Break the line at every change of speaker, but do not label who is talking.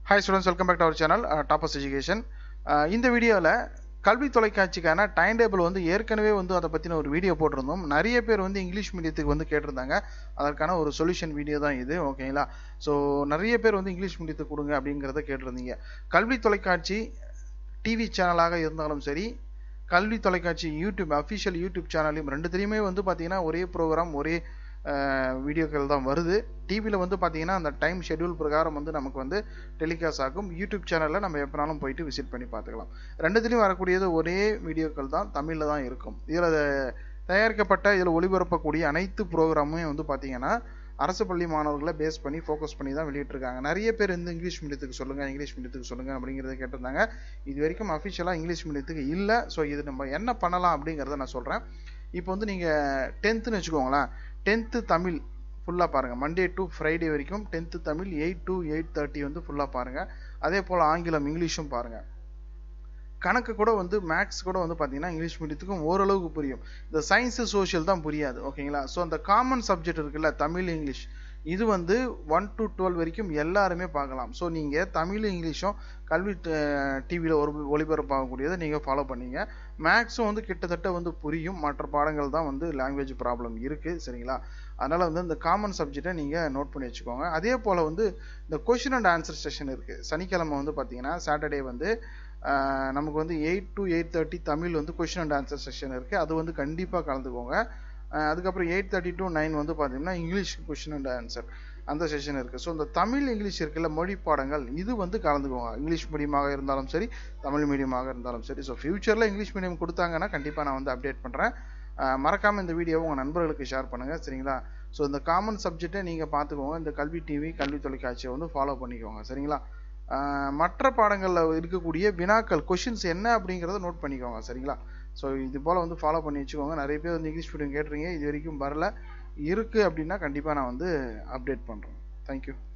hi students welcome back to our channel toppers education இந்த வீடியோவில் கல்வி தொலைக்காட்சிக்கான டைம் டேபிள் வந்து ஏற்கனவே வந்து அதை பற்றின ஒரு வீடியோ போட்டிருந்தோம் நிறைய பேர் வந்து இங்கிலீஷ் மீடியத்துக்கு வந்து கேட்டிருந்தாங்க அதற்கான ஒரு சொல்யூஷன் வீடியோ தான் இது ஓகேங்களா ஸோ நிறைய பேர் வந்து இங்கிலீஷ் மீடியத்துக்கு கொடுங்க அப்படிங்கிறத கேட்டிருந்தீங்க கல்வி தொலைக்காட்சி டிவி சேனலாக இருந்தாலும் சரி கல்வி தொலைக்காட்சி யூடியூப் அஃபிஷியல் யூடியூப் சேனலையும் ரெண்டுத்துலேயுமே வந்து பார்த்தீங்கன்னா ஒரே ப்ரோக்ராம் ஒரே வீடியோக்கள் தான் வருது டிவியில் வந்து பார்த்தீங்கன்னா அந்த டைம் ஷெட்யூல் பிரகாரம் வந்து நமக்கு வந்து டெலிகாஸ்ட் ஆகும் யூடியூப் சேனலில் நம்ம எப்போனாலும் போயிட்டு விசிட் பண்ணி பார்த்துக்கலாம் ரெண்டுத்துலேயும் வரக்கூடியது ஒரே வீடியோக்கள் தான் தமிழில் தான் இருக்கும் இதில் தயாரிக்கப்பட்ட இதில் ஒளிபரப்பக்கூடிய அனைத்து ப்ரோக்ராமுமே வந்து பார்த்தீங்கன்னா அரசு பள்ளி மாணவர்களை பேஸ் பண்ணி ஃபோக்கஸ் பண்ணி தான் வெளியிட்டிருக்காங்க நிறைய பேர் இந்த இங்கிலீஷ் மீடியத்துக்கு சொல்லுங்கள் இங்கிலீஷ் மீடியத்துக்கு சொல்லுங்கள் அப்படிங்கிறத கேட்டிருந்தாங்க இது வரைக்கும் அஃபிஷியலாக இங்கிலீஷ் மீடியத்துக்கு இல்லை ஸோ இது நம்ம என்ன பண்ணலாம் அப்படிங்கிறத நான் சொல்கிறேன் இப்போ வந்து நீங்கள் டென்த்துன்னு வச்சுக்கோங்களேன் டென்த்து தமிழ் ஃபுல்லாக பாருங்கள் மண்டே டு ஃப்ரைடே வரைக்கும் tenth Tamil eight to eight thirty வந்து ஃபுல்லாக பாருங்கள் அதே போல் ஆங்கிலம் இங்கிலீஷும் பாருங்கள் கணக்கு கூட வந்து மேக்ஸ் கூட வந்து பார்த்தீங்கன்னா இங்கிலீஷ் மீடியத்துக்கும் ஓரளவுக்கு புரியும் இந்த சயின்ஸு சோஷியல் தான் புரியாது ஓகேங்களா ஸோ அந்த காமன் சப்ஜெக்ட் இருக்குல்ல தமிழ் இங்கிலீஷ் இது வந்து ஒன் டு டுவெல் வரைக்கும் எல்லாருமே பார்க்கலாம் ஸோ நீங்கள் தமிழ் இங்கிலீஷும் கல்வி டிவியில் ஒரு ஒளிபரப்பாகக்கூடியதை நீங்கள் ஃபாலோ பண்ணீங்க மேக்ஸும் வந்து கிட்டத்தட்ட வந்து புரியும் மற்ற பாடங்கள் தான் வந்து லாங்குவேஜ் ப்ராப்ளம் இருக்குது சரிங்களா அதனால் வந்து இந்த காமன் சப்ஜெக்டை நீங்கள் நோட் பண்ணி வச்சுக்கோங்க அதே போல் வந்து இந்த கொஷின் அண்ட் ஆன்சர் செஷன் இருக்குது சனிக்கிழமை வந்து பார்த்தீங்கன்னா சாட்டர்டே வந்து நமக்கு வந்து eight to eight thirty Tamil வந்து கொஷின் அண்ட் ஆன்சர் செஷன் இருக்குது அது வந்து கண்டிப்பாக கலந்துக்கோங்க அதுக்கப்புறம் எயிட் தேர்ட்டி டு நைன் வந்து பார்த்தீங்கன்னா இங்கிலீஷ் கொஷின் அண்ட் ஆன்சர் அந்த செஷன் இருக்குது ஸோ இந்த தமிழ் இங்கிலீஷ் இருக்குல்ல மொழி பாடங்கள் இது வந்து கலந்துக்குவாங்க இங்கிலீஷ் மீடியமாக இருந்தாலும் சரி தமிழ் மீடியமாக இருந்தாலும் சரி ஸோ ஃப்யூச்சரில் இங்கிலீஷ் மீடியம் கொடுத்தாங்கன்னா கண்டிப்பாக நான் வந்து அப்டேட் பண்ணுறேன் மறக்காமல் இந்த வீடியோவை உங்கள் நண்பர்களுக்கு ஷேர் பண்ணுங்கள் சரிங்களா ஸோ இந்த காமன் சப்ஜெக்டை நீங்கள் பார்த்துக்கோங்க இந்த கல்வி டிவி கல்வி தொலைக்காட்சியை வந்து ஃபாலோ பண்ணிக்கோங்க சரிங்களா மற்ற பாடங்களில் இருக்கக்கூடிய வினாக்கள் கொஷின்ஸ் என்ன அப்படிங்கிறத நோட் பண்ணிக்கோங்க சரிங்களா ஸோ இது போல் வந்து ஃபாலோ பண்ணி வச்சுக்கோங்க நிறைய பேர் வந்து இங்கிலீஷ் மீடியம் கேட்டுறீங்க இது வரைக்கும் வரல இருக்குது அப்படின்னா கண்டிப்பாக நான் வந்து அப்டேட் பண்ணுறேன் தேங்க்யூ